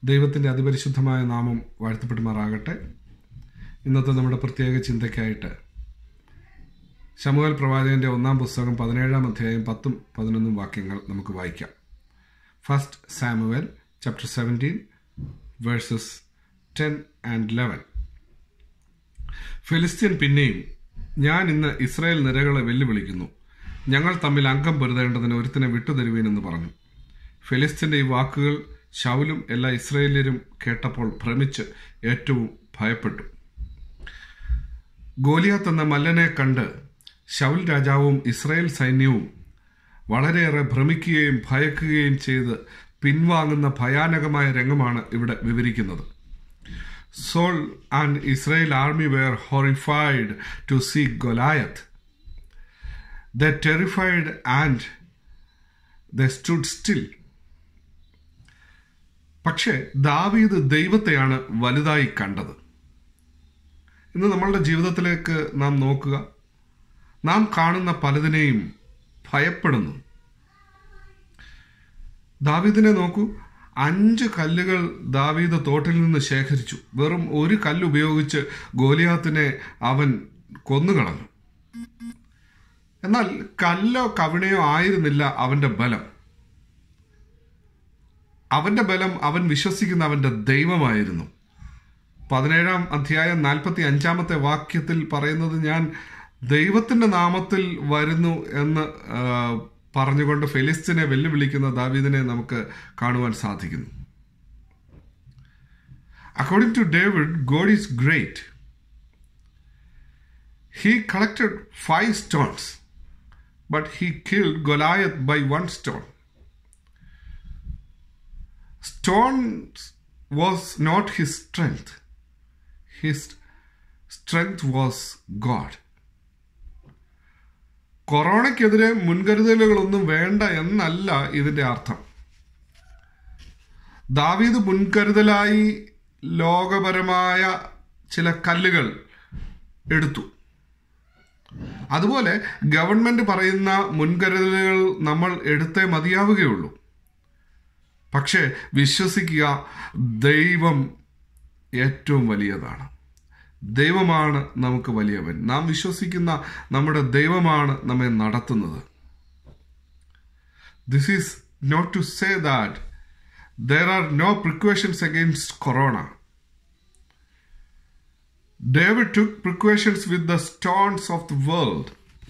ദൈവത്തിൻ്റെ അതിപരിശുദ്ധമായ നാമം വാഴ്ത്തപ്പെടുമാറാകട്ടെ ഇന്നത്തെ നമ്മുടെ പ്രത്യേക ചിന്തയ്ക്കായിട്ട് ശമുവൽ പ്രവാചകന്റെ ഒന്നാം പുസ്തകം പതിനേഴാം അധ്യായം പത്തും പതിനൊന്നും വാക്യങ്ങൾ നമുക്ക് വായിക്കാം First Samuel chapter seventeen verses ten and eleven Philistine പിന്നെയും ഞാൻ ഇന്ന് ഇസ്രായേൽ നിരകളെ വെല്ലുവിളിക്കുന്നു ഞങ്ങൾ തമ്മിൽ അംഗം പൊരുതേണ്ടതിന് ഒരുത്തിനെ വിട്ടുതരുവീനെന്ന് പറഞ്ഞു ഫിലിസ്തീന്റെ ഈ വാക്കുകൾ ശൗലും എല്ലാ ഇസ്രായേലിയരും കേട്ടപ്പോൾ ഭ്രമിച്ച് ഏറ്റവും ഭയപ്പെട്ടു ഗോലിയാത്ത് എന്ന മല്ലനെ കണ്ട് ശൗൽ രാജാവും ഇസ്രായേൽ സൈന്യവും വളരെയേറെ ഭ്രമിക്കുകയും ഭയക്കുകയും ചെയ്ത് പിൻവാങ്ങുന്ന ഭയാനകമായ രംഗമാണ് ഇവിടെ വിവരിക്കുന്നത് Saul and Israel army were horrified to see Goliath the terrified and the stood still പക്ഷേ ദാവീദ് ദൈവത്തെയാണ് വലുതായി കണ്ടത് ഇന്ന് നമ്മളുടെ ജീവിതത്തിലേക്ക് നാം നോക്കുക നാം കാണുന്ന പലതിനെയും ഭയപ്പെടുന്നു ദാവീദിനെ നോക്കൂ അഞ്ച് കല്ലുകൾ ദാവീദ് തോട്ടിൽ നിന്ന് ശേഖരിച്ചു വെറും ഒരു കല്ല് ഉപയോഗിച്ച് ഗോലിയാത്തിനെ അവൻ കൊന്നുകളഞ്ഞു എന്നാൽ കല്ലോ കവിണയോ ആയിരുന്നില്ല അവന്റെ ബലം അവന്റെ ബലം അവൻ വിശ്വസിക്കുന്ന അവന്റെ ദൈവമായിരുന്നു പതിനേഴാം അധ്യായം നാൽപ്പത്തി അഞ്ചാമത്തെ വാക്യത്തിൽ പറയുന്നത് ഞാൻ ദൈവത്തിന്റെ നാമത്തിൽ വരുന്നു എന്ന് പറഞ്ഞുകൊണ്ട് ഫെലിസ്റ്റിനെ വെല്ലുവിളിക്കുന്ന ദാവീദിനെ നമുക്ക് കാണുവാൻ സാധിക്കുന്നു according to David God is great he collected five stones but he killed Goliath by one stone stones was not his strength his strength was God കൊറോണയ്ക്കെതിരെ മുൻകരുതലുകളൊന്നും വേണ്ട എന്നല്ല ഇതിന്റെ അർത്ഥം ദാവീദ് മുൻകരുതലായി ലോകപരമായ ചില കല്ലുകൾ എടുത്തു അതുപോലെ ഗവൺമെന്റ് പറയുന്ന മുൻകരുതലുകൾ നമ്മൾ എടുത്തേ മതിയാവുകയുള്ളൂ പക്ഷേ വിശ്വസിക്കുക ദൈവം ഏറ്റവും വലിയതാണ് ദൈവമാണ് നമുക്ക് വലിയവൻ നാം വിശ്വസിക്കുന്ന നമ്മുടെ ദൈവമാണ് നമ്മെ നടത്തുന്നത് this is not to say that there are no precautions against corona David took precautions with the stones of the world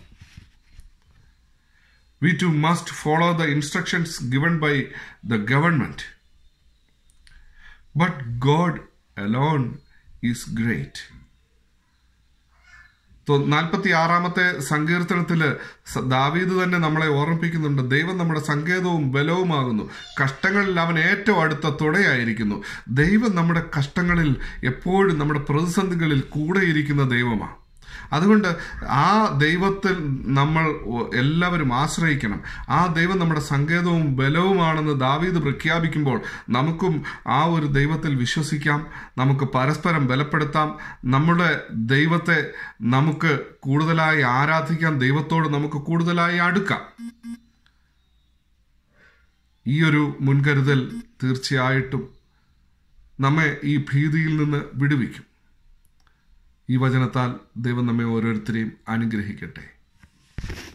we too must follow the instructions given by the government. But God alone is great. നാൽപ്പത്തി ആറാമത്തെ സങ്കീർത്തനത്തില് ദാവീദ് തന്നെ നമ്മളെ ഓർമ്മിപ്പിക്കുന്നുണ്ട് ദൈവം നമ്മുടെ സങ്കേതവും ബലവുമാകുന്നു കഷ്ടങ്ങളിൽ അവൻ ഏറ്റവും അടുത്ത തുടയായിരിക്കുന്നു ദൈവം നമ്മുടെ കഷ്ടങ്ങളിൽ എപ്പോഴും നമ്മുടെ പ്രതിസന്ധികളിൽ കൂടെയിരിക്കുന്ന ദൈവമാണ് അതുകൊണ്ട് ആ ദൈവത്തിൽ നമ്മൾ എല്ലാവരും ആശ്രയിക്കണം ആ ദൈവം നമ്മുടെ സങ്കേതവും ബലവുമാണെന്ന് ദാവീദ് പ്രഖ്യാപിക്കുമ്പോൾ നമുക്കും ആ ഒരു ദൈവത്തിൽ വിശ്വസിക്കാം നമുക്ക് പരസ്പരം ബലപ്പെടുത്താം നമ്മുടെ ദൈവത്തെ നമുക്ക് കൂടുതലായി ആരാധിക്കാം ദൈവത്തോട് നമുക്ക് കൂടുതലായി അടുക്കാം ഈ ഒരു മുൻകരുതൽ തീർച്ചയായിട്ടും നമ്മെ ഈ ഭീതിയിൽ നിന്ന് വിടുവിക്കും ഈ വചനത്താൽ ദൈവം നമ്മെ ഓരോരുത്തരെയും അനുഗ്രഹിക്കട്ടെ